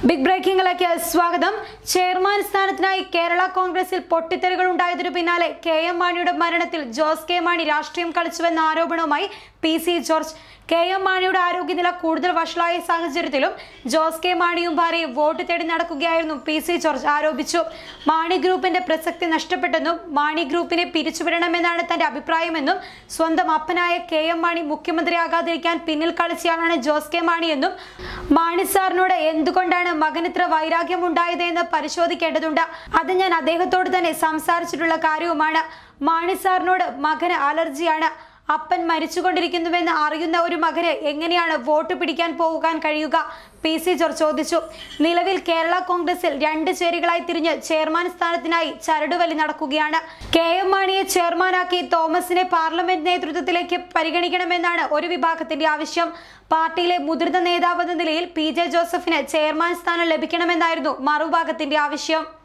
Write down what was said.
big ബ്രേക്കിംഗിലേക്ക് സ്വാഗതം chairman സ്ഥാനത്തിനായി Kerala കോൺഗ്രസിൽ പൊട്ടിത്തെറികൾ ഉണ്ടായതിനു പിന്നാലെ കെ എം മാണിയുടെ മരണത്തിൽ ജോസ് കെ മാണി രാഷ്ട്രീയം കളിച്ചുവെന്ന ആരോപണവുമായി P C George K M മാണിയുടെ ആരോഗ്യനില കൂടുതൽ വഷളായ സാഹചര്യത്തിലും ജോസ് കെ മാണിയും ഭാര്യയും വോട്ട് തേടി നടക്കുകയായിരുന്നു പി സി ജോർജ് ആരോപിച്ചു മാണി ഗ്രൂപ്പിന്റെ പ്രസക്തി നഷ്ടപ്പെട്ടെന്നും മാണി ഗ്രൂപ്പിനെ പിരിച്ചുവിടണമെന്നാണ് തന്റെ അഭിപ്രായമെന്നും സ്വന്തം അപ്പനായ കെ എം മാണി മുഖ്യമന്ത്രിയാകാതിരിക്കാൻ പിന്നിൽ കളിച്ചയാളാണ് ജോസ് കെ മാണിയെന്നും മാണി സാറിനോട് എന്തുകൊണ്ടാണ് മകന് ഇത്ര വൈരാഗ്യം ഉണ്ടായത് എന്ന് പരിശോധിക്കേണ്ടതുണ്ട് അത് ഞാൻ അദ്ദേഹത്തോട് തന്നെ സംസാരിച്ചിട്ടുള്ള കാര്യവുമാണ് മാണി സാറിനോട് മകന് അലർജിയാണ് അപ്പൻ മരിച്ചുകൊണ്ടിരിക്കുന്നുവെന്ന് അറിയുന്ന ഒരു മകന് എങ്ങനെയാണ് വോട്ട് പിടിക്കാൻ പോകാൻ കഴിയുക പി സി ജോർജ് ചോദിച്ചു നിലവിൽ കേരള കോൺഗ്രസിൽ രണ്ട് ചേരികളായി തിരിഞ്ഞ് ചെയർമാൻ സ്ഥാനത്തിനായി ചരടുവലി നടക്കുകയാണ് കെ എം മാണിയെ ചെയർമാനാക്കി തോമസിനെ പാർലമെന്റ് നേതൃത്വത്തിലേക്ക് പരിഗണിക്കണമെന്നാണ് ഒരു വിഭാഗത്തിന്റെ ആവശ്യം പാർട്ടിയിലെ മുതിർന്ന നേതാവെന്ന നിലയിൽ പി ജെ ജോസഫിന് ചെയർമാൻ സ്ഥാനം ലഭിക്കണമെന്നായിരുന്നു മറുഭാഗത്തിന്റെ ആവശ്യം